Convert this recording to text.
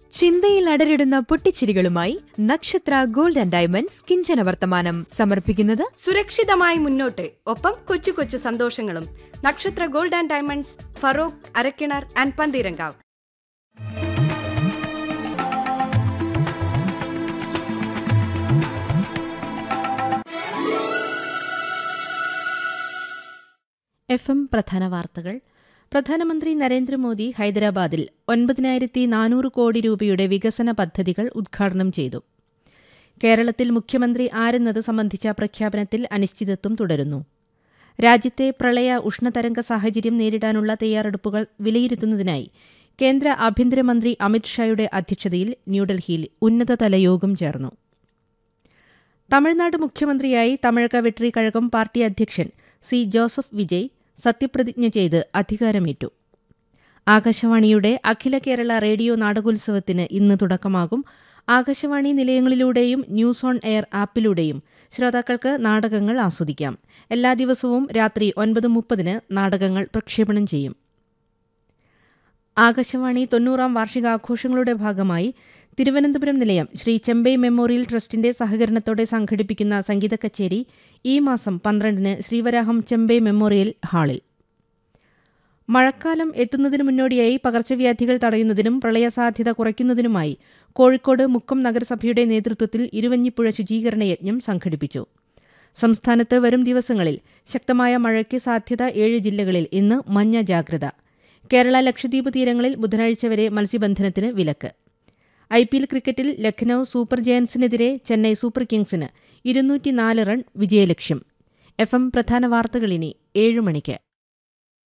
ചിന്തയിൽ അടരിടുന്ന പൊട്ടിച്ചിരികളുമായി നക്ഷത്ര gold and diamonds കിഞ്ചന വർത്തമാനം സമർപ്പിക്കുന്നത് സുരക്ഷിതമായി മുന്നോട്ട് ഒപ്പം കൊച്ചു കൊച്ചു സന്തോഷങ്ങളും Nakshatra gold and diamonds Feroke Arakkinar and Panthirankavu F M പ്രധാന വാർത്തകൾ പ്രധാനമന്ത്രി നരേന്ദ്രമോദി ഹൈദരാബാദിൽ ഒൻപതിനായിരത്തി നാനൂറ് കോടി രൂപയുടെ വികസന പദ്ധതികൾ ഉദ്ഘാടനം ചെയ്തു കേരളത്തിൽ മുഖ്യമന്ത്രി ആരെന്നത് സംബന്ധിച്ച പ്രഖ്യാപനത്തിൽ അനിശ്ചിതത്വം തുടരുന്നു രാജ്യത്തെ പ്രളയ ഉഷ്ണതരംഗ സാഹചര്യം നേരിടാനുള്ള തയ്യാറെടുപ്പുകൾ വിലയിരുത്തുന്നതിനായി കേന്ദ്ര ആഭ്യന്തരമന്ത്രി അമിത്ഷായുടെ അധ്യക്ഷതയിൽ ന്യൂഡൽഹിയിൽ ഉന്നതതല യോഗം ചേർന്നു തമിഴ്നാട് മുഖ്യമന്ത്രിയായി തമിഴക വെട്രി കഴകം പാർട്ടി അധ്യക്ഷൻ സി ജോസഫ് വിജയ് സത്യപ്രതിജ്ഞ ചെയ്ത് അധികാരമേറ്റു ആകാശവാണിയുടെ അഖില കേരള റേഡിയോ നാടകോത്സവത്തിന് ഇന്ന് തുടക്കമാകും ആകാശവാണി നിലയങ്ങളിലൂടെയും ന്യൂസ് ഓൺ എയർ ആപ്പിലൂടെയും ശ്രോതാക്കൾക്ക് നാടകങ്ങൾ ആസ്വദിക്കാം എല്ലാ ദിവസവും രാത്രി ഒൻപത് മുപ്പതിന് നാടകങ്ങൾ പ്രക്ഷേപണം ചെയ്യും ആകാശവാണി തൊണ്ണൂറാം വാർഷികാഘോഷങ്ങളുടെ ഭാഗമായി തിരുവനന്തപുരം നിലയം ശ്രീ ചെമ്പൈ മെമ്മോറിയൽ ട്രസ്റ്റിന്റെ സഹകരണത്തോടെ സംഘടിപ്പിക്കുന്ന സംഗീത കച്ചേരി ഈ മാസം പന്ത്രണ്ടിന് ശ്രീവരാഹം ചെമ്പൈ മെമ്മോറിയൽ ഹാളിൽ മഴക്കാലം എത്തുന്നതിനു മുന്നോടിയായി പകർച്ചവ്യാധികൾ തടയുന്നതിനും പ്രളയസാധ്യത കുറയ്ക്കുന്നതിനുമായി കോഴിക്കോട് മുക്കം നഗരസഭയുടെ നേതൃത്വത്തിൽ ഇരുവഞ്ഞിപ്പുഴ ശുചീകരണ യജ്ഞം സംഘടിപ്പിച്ചു സംസ്ഥാനത്ത് വരും ദിവസങ്ങളിൽ ശക്തമായ മഴയ്ക്ക് സാധ്യത ഏഴ് ജില്ലകളിൽ ഇന്ന് മഞ്ഞ ജാഗ്രത കേരള ലക്ഷദ്വീപ് തീരങ്ങളിൽ ബുധനാഴ്ച വരെ മത്സ്യബന്ധനത്തിന് വിലക്ക് ഐ പി എൽ ക്രിക്കറ്റിൽ ലഖ്നൌ സൂപ്പർ ജയൻസിനെതിരെ ചെന്നൈ സൂപ്പർ കിങ്സിന് ഇരുന്നൂറ്റിനാല് റൺ വിജയലക്ഷ്യം എഫ് എം പ്രധാന വാർത്തകളിനി ഏഴ് മണിക്ക്